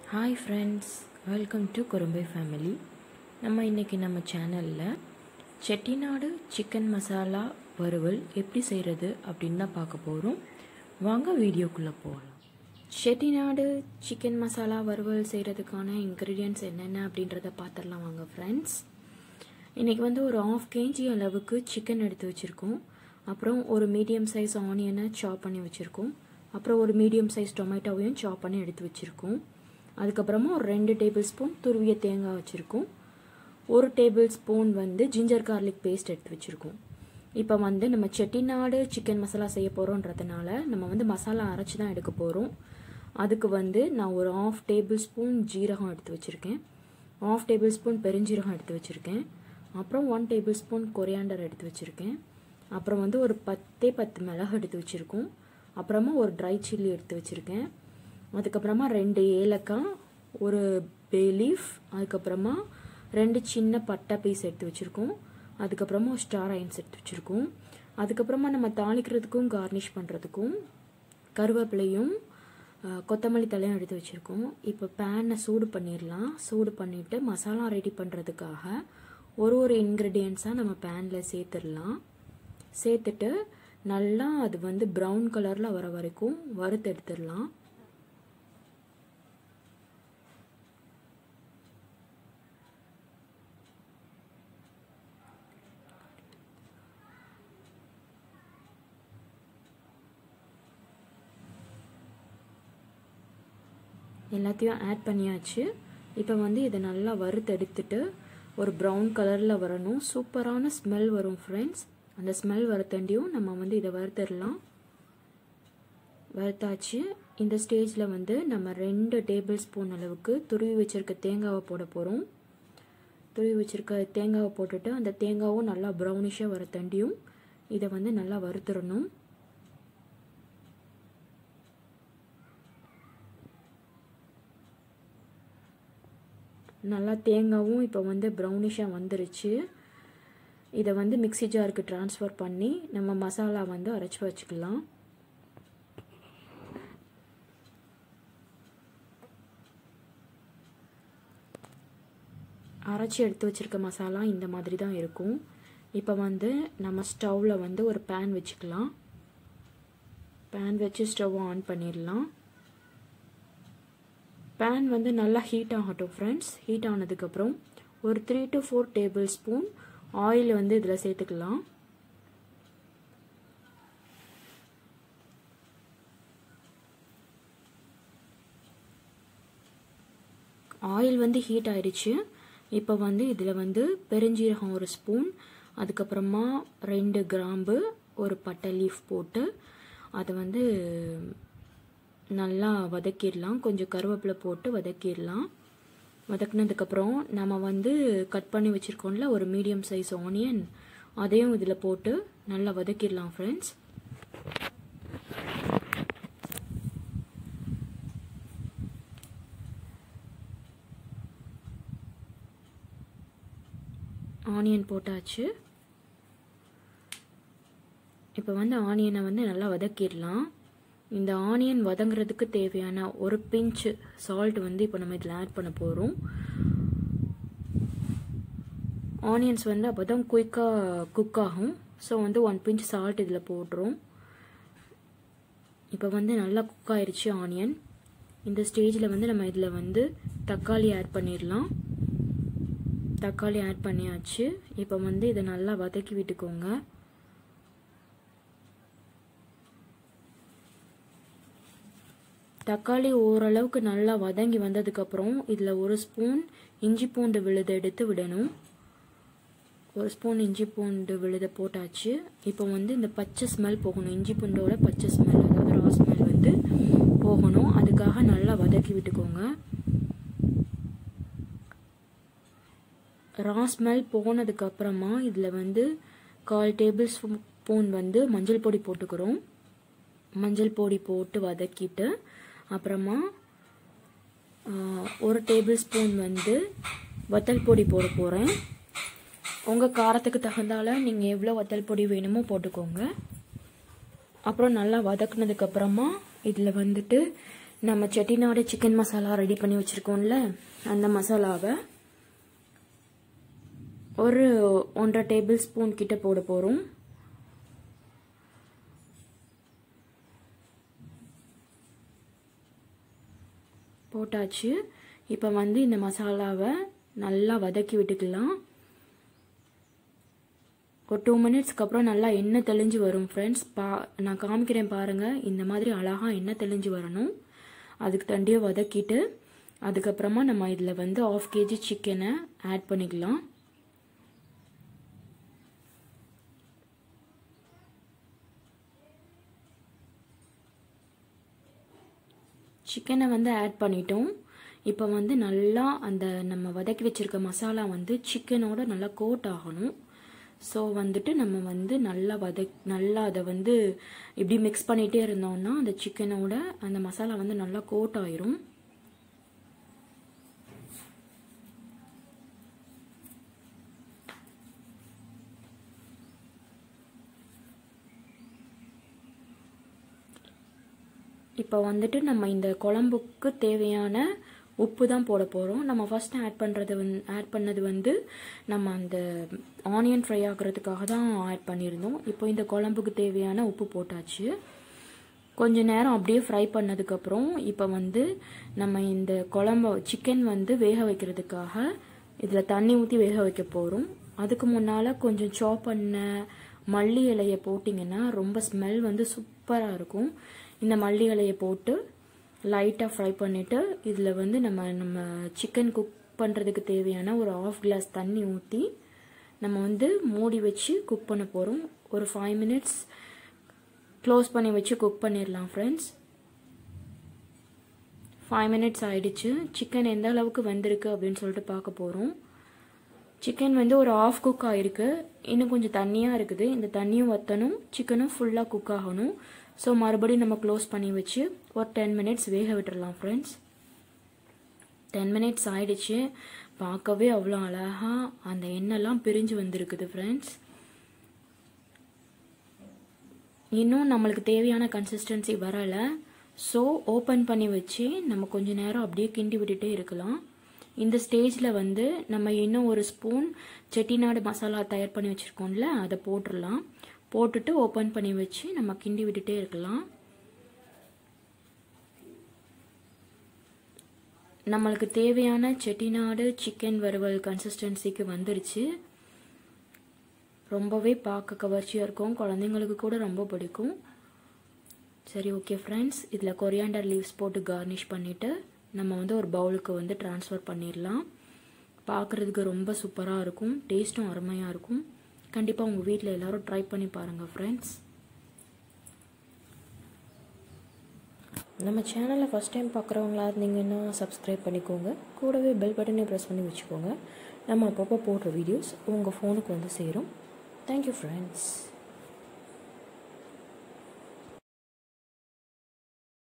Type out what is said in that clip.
hi friends welcome to குறும்பை family நம்ம இன்றைக்கி நம்ம சேனலில் செட்டிநாடு சிக்கன் மசாலா வறுவல் எப்படி செய்கிறது அப்படின்னு தான் பார்க்க போகிறோம் வாங்க வீடியோக்குள்ளே போகலாம் செட்டிநாடு சிக்கன் மசாலா வறுவல் செய்கிறதுக்கான இன்க்ரீடியன்ட்ஸ் என்னென்ன அப்படின்றத பார்த்துடலாம் வாங்க ஃப்ரெண்ட்ஸ் இன்றைக்கி வந்து ஒரு ஆஃப் கேஜி அளவுக்கு சிக்கன் எடுத்து வச்சுருக்கோம் அப்புறம் ஒரு மீடியம் சைஸ் ஆனியனை சாப் பண்ணி வச்சுருக்கோம் அப்புறம் ஒரு மீடியம் சைஸ் டொமேட்டோவையும் சாப் பண்ணி எடுத்து வச்சுருக்கோம் அதுக்கப்புறமா ஒரு ரெண்டு டேபிள் ஸ்பூன் துருவிய தேங்காய் வச்சுருக்கோம் ஒரு டேபிள் ஸ்பூன் வந்து ஜிஞ்சர் கார்லிக் பேஸ்ட் எடுத்து வச்சுருக்கோம் இப்போ வந்து நம்ம செட்டிநாடு சிக்கன் மசாலா செய்ய போகிறோன்றதுனால நம்ம வந்து மசாலா அரைச்சி தான் எடுக்க போகிறோம் அதுக்கு வந்து நான் ஒரு ஆஃப் டேபிள் ஸ்பூன் ஜீரகம் எடுத்து வச்சுருக்கேன் ஆஃப் டேபிள் ஸ்பூன் பெருஞ்சீரகம் எடுத்து வச்சுருக்கேன் அப்புறம் ஒன் டேபிள் ஸ்பூன் கொரியாண்டர் எடுத்து வச்சுருக்கேன் அப்புறம் வந்து ஒரு பத்தே பத்து மிளகு எடுத்து வச்சுருக்கோம் அப்புறமா ஒரு ட்ரை சில்லி எடுத்து வச்சுருக்கேன் அதுக்கப்புறமா ரெண்டு ஏலக்காய் ஒரு பே லீஃப் அதுக்கப்புறமா ரெண்டு சின்ன பட்டை பீஸ் எடுத்து வச்சுருக்கோம் அதுக்கப்புறமா ஒரு ஸ்டார் ஐன்ஸ் எடுத்து வச்சுருக்கோம் அதுக்கப்புறமா நம்ம தாளிக்கிறதுக்கும் கார்னிஷ் பண்ணுறதுக்கும் கருவேப்பிலையும் கொத்தமல்லி தலையும் எடுத்து வச்சுருக்கோம் இப்போ பேனை சூடு பண்ணிடலாம் சூடு பண்ணிவிட்டு மசாலா ரெடி பண்ணுறதுக்காக ஒரு ஒரு இன்க்ரீடியன்ஸாக நம்ம பேனில் சேர்த்துடலாம் சேர்த்துட்டு நல்லா அது வந்து ப்ரௌன் கலரில் வர வரைக்கும் வறுத்து எடுத்துடலாம் எல்லாத்தையும் ஆட் பண்ணியாச்சு இப்போ வந்து இதை நல்லா வறுத்தெடுத்துட்டு ஒரு ப்ரௌன் கலரில் வரணும் சூப்பரான ஸ்மெல் வரும் ஃப்ரெண்ட்ஸ் அந்த ஸ்மெல் வரத்தண்டியும் நம்ம வந்து இதை வறுத்துடலாம் வறுத்தாச்சு இந்த ஸ்டேஜில் வந்து நம்ம ரெண்டு டேபிள் ஸ்பூன் அளவுக்கு துருவி வச்சுருக்க தேங்காவை போட போகிறோம் துருவி வச்சுருக்க தேங்காவை போட்டுட்டு அந்த தேங்காவும் நல்லா ப்ரௌனிஷாக வரத்தண்டியும் இதை வந்து நல்லா வறுத்துடணும் நல்லா தேங்காவும் இப்போ வந்து ப்ரௌனிஷாக வந்துருச்சு இதை வந்து மிக்சி ஜாருக்கு ட்ரான்ஸ்ஃபர் பண்ணி நம்ம மசாலா வந்து அரைச்சி வச்சுக்கலாம் அரைச்சி எடுத்து வச்சுருக்க மசாலா இந்த மாதிரி தான் இருக்கும் இப்போ வந்து நம்ம ஸ்டவ்வில் வந்து ஒரு பேன் வச்சுக்கலாம் பேன் வச்சு ஸ்டவ் ஆன் பண்ணிடலாம் பேன் வந்து நல்லா ஹீட் ஆகட்டும் ஃப்ரெண்ட்ஸ் ஹீட் ஆனதுக்கப்புறம் ஒரு three to four tablespoon oil வந்து இதில் சேர்த்துக்கலாம் ஆயில் வந்து ஹீட் ஆயிடுச்சு இப்போ வந்து இதில் வந்து பெருஞ்சீரகம் ஒரு ஸ்பூன் அதுக்கப்புறமா ரெண்டு கிராம்பு ஒரு பட்டை லீஃப் போட்டு அதை வந்து நல்லா வதக்கிடலாம் கொஞ்சம் கருவேப்பிலை போட்டு வதக்கிடலாம் வதக்குனதுக்கப்புறம் நம்ம வந்து கட் பண்ணி வச்சுருக்கோம்ல ஒரு மீடியம் சைஸ் ஆனியன் அதையும் இதில் போட்டு நல்லா வதக்கிடலாம் ஃப்ரெண்ட்ஸ் ஆனியன் போட்டாச்சு இப்போ வந்து ஆனியனை வந்து நல்லா வதக்கிடலாம் இந்த ஆனியன் வதங்குறதுக்கு தேவையான ஒரு பிஞ்சு சால்ட் வந்து இப்போ நம்ம இதில் ஆட் பண்ண போகிறோம் ஆனியன்ஸ் வந்து அப்போ தான் குயிக்காக குக் ஆகும் ஸோ வந்து ஒன் பிஞ்ச் சால்ட் இதில் போடுறோம் இப்போ வந்து நல்லா குக் ஆயிடுச்சு ஆனியன் இந்த ஸ்டேஜில் வந்து நம்ம இதில் வந்து தக்காளி ஆட் பண்ணிடலாம் தக்காளி ஆட் பண்ணியாச்சு இப்போ வந்து இதை நல்லா வதக்கி விட்டுக்கோங்க தக்காளி ஓரளவுக்கு நல்லா வதங்கி வந்ததுக்கப்புறம் இதில் ஒரு ஸ்பூன் இஞ்சி பூண்டு விழுதை எடுத்து விடணும் ஒரு ஸ்பூன் இஞ்சி பூண்டு விழுதை போட்டாச்சு இப்போ வந்து இந்த பச்சை ஸ்மெல் போகணும் இஞ்சி பூண்டோட பச்சை ஸ்மெல் அதாவது ரா ஸ்மெல் வந்து போகணும் அதுக்காக நல்லா வதக்கி விட்டுக்கோங்க ரா ஸ்மெல் போனதுக்கப்புறமா இதில் வந்து கால் டேபிள் ஸ்பூன் வந்து மஞ்சள் பொடி போட்டுக்கிறோம் மஞ்சள் பொடி போட்டு வதக்கிட்டு அப்புறமா ஒரு டேபிள் ஸ்பூன் வந்து வத்தல் பொடி போட போகிறேன் உங்கள் காரத்துக்கு தகுந்தால நீங்கள் எவ்வளோ வத்தல் பொடி வேணுமோ போட்டுக்கோங்க அப்புறம் நல்லா வதக்குனதுக்கப்புறமா இதில் வந்துட்டு நம்ம செட்டிநாடு சிக்கன் மசாலா ரெடி பண்ணி வச்சுருக்கோம்ல அந்த மசாலாவை ஒரு ஒன்றரை டேபிள் ஸ்பூன் கிட்ட போட போகிறோம் போட்டாச்சு இப்போ வந்து இந்த மசாலாவை நல்லா வதக்கி விட்டுக்கலாம் ஒரு டூ மினிட்ஸ்க்கு அப்புறம் நல்லா எண்ணெய் தெளிஞ்சு வரும் ஃப்ரெண்ட்ஸ் பா நான் காமிக்கிறேன் பாருங்கள் இந்த மாதிரி அழகாக எண்ணெய் தெளிஞ்சு வரணும் அதுக்கு தண்டியை வதக்கிட்டு அதுக்கப்புறமா நம்ம இதில் வந்து ஆஃப் கேஜி சிக்கனை ஆட் பண்ணிக்கலாம் சிக்கனை வந்து ஆட் பண்ணிட்டோம் இப்போ வந்து நல்லா அந்த நம்ம வதக்கி வச்சுருக்க மசாலா வந்து சிக்கனோட நல்லா கோட் ஆகணும் ஸோ வந்துட்டு நம்ம வந்து நல்லா வதக் நல்லா அதை வந்து இப்படி மிக்ஸ் பண்ணிகிட்டே இருந்தோம்னா அந்த சிக்கனோட அந்த மசாலா வந்து நல்லா கோட் ஆயிரும் இப்போ வந்துட்டு நம்ம இந்த குழம்புக்கு தேவையான உப்பு தான் போட போகிறோம் நம்ம ஃபஸ்ட்டு ஆட் பண்ணுறது வந்து ஆட் பண்ணது வந்து நம்ம அந்த ஆனியன் ஃப்ரை ஆகிறதுக்காக தான் ஆட் பண்ணியிருந்தோம் இப்போ இந்த குழம்புக்கு தேவையான உப்பு போட்டாச்சு கொஞ்ச நேரம் அப்படியே ஃப்ரை பண்ணதுக்கப்புறம் இப்போ வந்து நம்ம இந்த குழம்பு சிக்கன் வந்து வேக வைக்கிறதுக்காக இதில் தண்ணி ஊற்றி வேக வைக்க போகிறோம் அதுக்கு முன்னால் கொஞ்சம் சாப் பண்ண மல்லி இலையை போட்டிங்கன்னா ரொம்ப ஸ்மெல் வந்து சூப்பராக இருக்கும் இந்த மல்லி இலையை போட்டு லைட்டாக ஃப்ரை பண்ணிவிட்டு இதில் வந்து நம்ம நம்ம சிக்கன் குக் பண்ணுறதுக்கு தேவையான ஒரு ஆஃப் கிளாஸ் தண்ணி ஊற்றி நம்ம வந்து மூடி வச்சு குக் பண்ண போகிறோம் ஒரு ஃபைவ் மினிட்ஸ் க்ளோஸ் பண்ணி வச்சு குக் பண்ணிடலாம் ஃப்ரெண்ட்ஸ் ஃபைவ் மினிட்ஸ் ஆயிடுச்சு சிக்கன் எந்த அளவுக்கு வெந்திருக்கு அப்படின்னு சொல்லிட்டு பார்க்க போகிறோம் சிக்கன் வந்து ஒரு ஆஃப் குக் ஆகிருக்கு இன்னும் கொஞ்சம் தண்ணியாக இருக்குது இந்த தண்ணியும் வற்றணும் சிக்கனும் ஃபுல்லாக குக் ஆகணும் ஸோ மறுபடியும் நம்ம க்ளோஸ் பண்ணி வச்சு ஒரு டென் மினிட்ஸ் வேக விட்டுடலாம் ஃப்ரெண்ட்ஸ் டென் மினிட்ஸ் ஆயிடுச்சு பார்க்கவே அவ்வளோ அழகாக அந்த எண்ணெய்லாம் பிரிஞ்சு வந்திருக்குது ஃப்ரெண்ட்ஸ் இன்னும் நம்மளுக்கு தேவையான கன்சிஸ்டன்சி வரலை ஸோ ஓப்பன் பண்ணி வச்சு நம்ம கொஞ்ச நேரம் அப்படியே கிண்டி விட்டுட்டே இருக்கலாம் இந்த ஸ்டேஜில் வந்து நம்ம இன்னும் ஒரு ஸ்பூன் செட்டிநாடு மசாலா தயார் பண்ணி வச்சுருக்கோம்ல அதை போட்டுடலாம் போட்டுட்டு ஓப்பன் பண்ணி வச்சு நம்ம கிண்டி விட்டுட்டே இருக்கலாம் நம்மளுக்கு தேவையான செட்டிநாடு சிக்கன் வறுவல் கன்சிஸ்டன்சிக்கு வந்துருச்சு ரொம்பவே பார்க்க கவர்ச்சியாக இருக்கும் குழந்தைங்களுக்கு கூட ரொம்ப பிடிக்கும் சரி ஓகே ஃப்ரெண்ட்ஸ் இதில் கொரியாண்டர் லீவ்ஸ் போட்டு கார்னிஷ் பண்ணிவிட்டு நம்ம வந்து ஒரு பவுலுக்கு வந்து ட்ரான்ஸ்ஃபர் பண்ணிடலாம் பார்க்குறதுக்கு ரொம்ப சூப்பராக இருக்கும் டேஸ்ட்டும் அருமையாக இருக்கும் கண்டிப்பாக உங்கள் வீட்டில் எல்லோரும் ட்ரை பண்ணி பாருங்கள் ஃப்ரெண்ட்ஸ் நம்ம சேனலை ஃபஸ்ட் டைம் பார்க்குறவங்களா இருந்தீங்கன்னா சப்ஸ்கிரைப் பண்ணிக்கோங்க கூடவே பெல் பட்டனை ப்ரெஸ் பண்ணி வச்சுக்கோங்க நம்ம அப்பப்போ போடுற வீடியோஸ் உங்கள் ஃபோனுக்கு வந்து சேரும் தேங்க்யூ ஃப்ரெண்ட்ஸ்